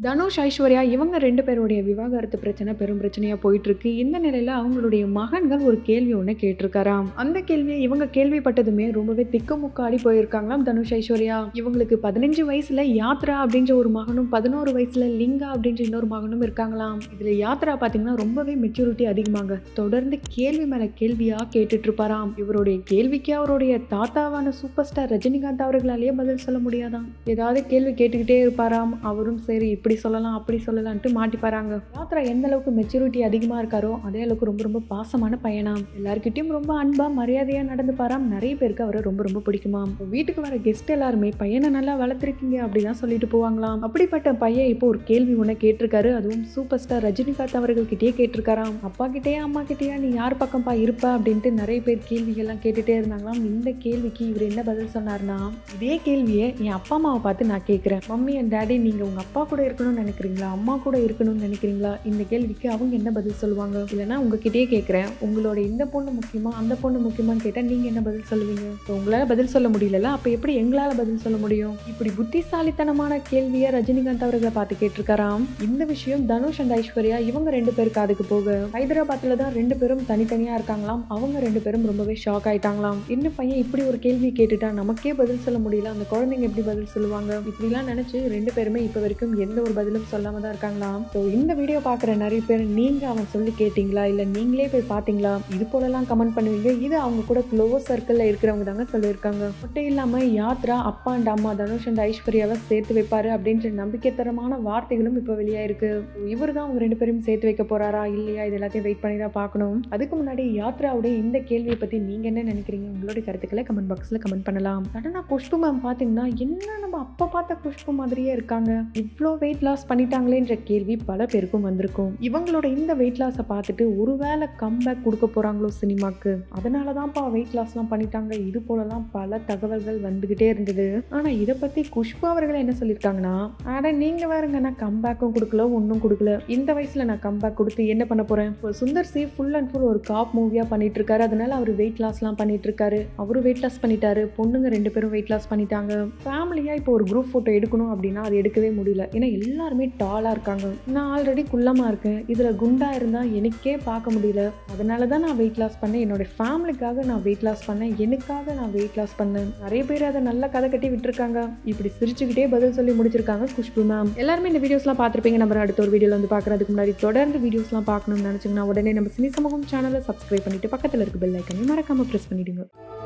தனுஷ் ஐஸ்வர்யா இவங்க ரெண்டு பேருடைய விவாகரத்து பிரச்சனை பெரும் பிரச்சனையா போயிட்டு இருக்கு இந்த நிலையில அவங்களுடைய மகன்கள் ஒரு கேள்வி ஒன்று கேட்டிருக்காராம் அந்த கேள்வியை இவங்க கேள்விப்பட்டதுமே ரொம்பவே திக்குமுக்காடி போயிருக்காங்களாம் தனுஷ் ஐஸ்வர்யா இவங்களுக்கு பதினஞ்சு வயசுல யாத்ரா அப்படின்ற ஒரு மகனும் பதினோரு வயசுல லிங்கா அப்படின்ற இன்னொரு மகனும் இருக்காங்களாம் இதுல யாத்ரா பாத்தீங்கன்னா ரொம்பவே மெச்சூரிட்டி அதிகமாங்க தொடர்ந்து கேள்வி மேல கேள்வியா கேட்டுட்டு இருப்பாராம் இவருடைய கேள்விக்கு அவருடைய தாத்தாவான சூப்பர் ஸ்டார் ரஜினிகாந்த் அவர்களாலேயே பதில் சொல்ல முடியாதாம் ஏதாவது கேள்வி கேட்டுக்கிட்டே இருப்பாராம் அவரும் சரி இப்படி சொல்லலாம் அப்படி சொல்லலாம்ட்டு மாட்டிப்பாராங்க யாத்ரா எந்த அளவுக்கு மெச்சூரிட்டி அதிகமா இருக்காரோ அதே அளவுக்கு ரொம்ப ரொம்ப பாசமான பையனாம் எல்லார்கிட்டயும் ரொம்ப அன்பா மரியாதையா நடந்து பாராம் நிறைய பேருக்கு அவரை ரொம்ப ரொம்ப பிடிக்குமாம் வீட்டுக்கு வர கெஸ்ட் எல்லாருமே பையனை நல்லா வளர்த்துருக்கீங்க அப்படிதான் சொல்லிட்டு போவாங்களாம் அப்படிப்பட்ட பையன் இப்போ ஒரு கேள்வி ஒன்று கேட்டிருக்காரு அதுவும் சூப்பர் ஸ்டார் ரஜினிகாந்த் அவர்கள்கிட்டயே கேட்டிருக்காராம் அப்பா கிட்டேயா அம்மா கிட்டேயா நீ யார் பக்கம்பா இருப்ப அப்படின்ட்டு நிறைய பேர் கேள்விகள்லாம் கேட்டுட்டே இருந்தாங்களாம் இந்த கேள்விக்கு இவர் என்ன பதில் சொன்னார்னா இதே கேள்வியை என் அப்பா அம்மாவை பார்த்து நான் கேட்குறேன் மம்மி அண்ட் டேடி நீங்கள் உங்கள் அப்பா கூட இருக்கணும்னு நினைக்கிறீங்களா அம்மா கூட இருக்கணும்னு நினைக்கிறீங்களா இந்த கேள்விக்கு அவங்க என்ன பதில் சொல்லுவாங்க இல்லைன்னா உங்ககிட்டயே கேட்குறேன் உங்களோட இந்த பொண்ணு முக்கியமா அந்த பொண்ணு முக்கியமான்னு கேட்டால் நீங்கள் என்ன பதில் சொல்லுவீங்க இப்போ உங்களால் பதில் சொல்ல முடியலல்ல அப்போ எப்படி எங்களால் பதில் சொல்ல முடியும் இப்படி புத்திசாலித்தனமான கேள்வியை ரஜினிகாந்த் அவர்களை பார்த்து கேட்டிருக்காராம் இந்த விஷயம் தனுஷ் அண்ட் ஐஸ்வர்யா இவங்க ரெண்டு பேருக்கு அதுக்கு போக ஹைதராபாத்தில் தான் ரெண்டு பேரும் தனித்தனியாக இருக்காங்களாம் அவங்க ரெண்டு பேரும் ரொம்பவே ஷாக் ஆயிட்டாங்களாம் என்ன பையன் இப்படி ஒரு கேள்வி கேட்டுட்டா நமக்கே பதில் சொல்ல முடியல அந்த குழந்தைங்க எப்படி பதில் சொல்லுவாங்க இப்படிலாம் நினச்சி ரெண்டு பேருமே இப்போ வரைக்கும் எந்த ஒரு பதிலும் சொல்லாம தான் இருக்காங்களாம் ஸோ இந்த வீடியோ பார்க்குற நிறைய பேர் நீங்க அவன் சொல்லி கேட்டிங்களா இல்லை நீங்களே போய் பார்த்தீங்களா இது போலலாம் கமெண்ட் பண்ணுவீங்க இது அவங்க கூட க்ளோஸ் சர்க்கிளில் இருக்கிறவங்க தாங்க சொல்லியிருக்காங்க மட்டும் இல்லாமல் யாத்ரா அப்பா அண்ட் அம்மா தனுஷ் அண்ட் ஐஸ்வர்யாவை சேர்த்து வைப்பாரு அப்படின்ற நம்பிக்கை தரமான வார்த்தைகளும் இப்போ வெளியாயிருக்கு இவர் தான் அவங்க ரெண்டு பேரும் சேர்த்து வைக்க போறாரா இல்லையா இது எல்லாத்தையும் வெயிட் பண்ணி தான் பார்க்கணும் அதுக்கு முன்னாடி யாத்ராவுடைய இந்த கேள்வியை பற்றி நீங்கள் என்ன நினைக்கிறீங்க உங்களுடைய கருத்துக்களை கமெண்ட் பாக்ஸில் கமெண்ட் பண்ணலாம் சடனாக குஷ்பு மேம் பார்த்தீங்கன்னா என்ன நம்ம அப்போ பார்த்த குஷ்பு மாதிரியே இருக்காங்க இவ்வளோ வெயிட் லாஸ் பண்ணிட்டாங்களேன்ற கேள்வி பல பேருக்கும் வந்திருக்கும் இவங்களோட இந்த வெயிட் லாஸை பார்த்துட்டு ஒருவேளை கம்பேக் கொடுக்க போகிறாங்களோ சினிமாக்கு அதனால தான்ப்பா வெயிட் லாஸ்லாம் பண்ணிட்டாங்க இது போலலாம் பல தகவல்கள் வந்துக்கிட்டே இருந்தது ஆனால் இதை பற்றி குஷ்பு அவர்கள் என்ன சொல்லியிருக்காங்கன்னா அட நீங்கள் வேறுங்க நான் கம்பேக்கும் கொடுக்கல ஒன்றும் கொடுக்கல இந்த வயசில் நான் கம்பேக் கொடுத்து என்ன பண்ண போகிறேன் ஒரு Sundar C full and full ஒரு காப் மூவியாக பண்ணிட்டு இருக்காரு அதனால அவர் வெயிட் லாஸ்லாம் பண்ணிட்டு இருக்காரு அவரும் வெயிட் லாஸ் பண்ணிட்டாரு பொண்ணுங்க ரெண்டு பேரும் வெயிட் லாஸ் பண்ணிட்டாங்க ஃபேமிலியாக இப்போ ஒரு குரூப் ஃபோட்டோ எடுக்கணும் அப்படின்னா அது எடுக்கவே முடியல ஏன்னா எல்லாருமே டாலாக இருக்காங்க நான் ஆல்ரெடி குள்ளமாக இருக்கேன் இதில் குண்டாக இருந்தால் எனக்கே பார்க்க முடியல அதனால தான் நான் வெயிட் லாஸ் பண்ணேன் என்னோட ஃபேமிலிக்காக நான் வெயிட் லாஸ் பண்ணேன் எனக்காக நான் வெயிட் லாஸ் பண்ணேன் நிறைய பேர் அதை நல்லா கதை கட்டி விட்டுருக்காங்க இப்படி சிரிச்சுக்கிட்டே பதில் சொல்லி முடிச்சிருக்காங்க குஷ்பு மேம் எல்லாருமே இந்த வீடியோஸ்லாம் பார்த்துருப்பீங்க நம்ம அடுத்த ஒரு வீடியோவில் வந்து பார்க்குறதுக்கு முன்னாடி தொடர்ந்து வீடியோஸ்லாம் பார்க்கணும்னு நினச்சிங்கன்னா உடனே நம்ம சினி சமூகம் சேனலை சப்ஸ்கிரைப் பண்ணிட்டு பக்கத்தில் இருக்க பெல் ஐக்கனையும் மறக்காமல் ப்ரெஸ் பண்ணிடுங்க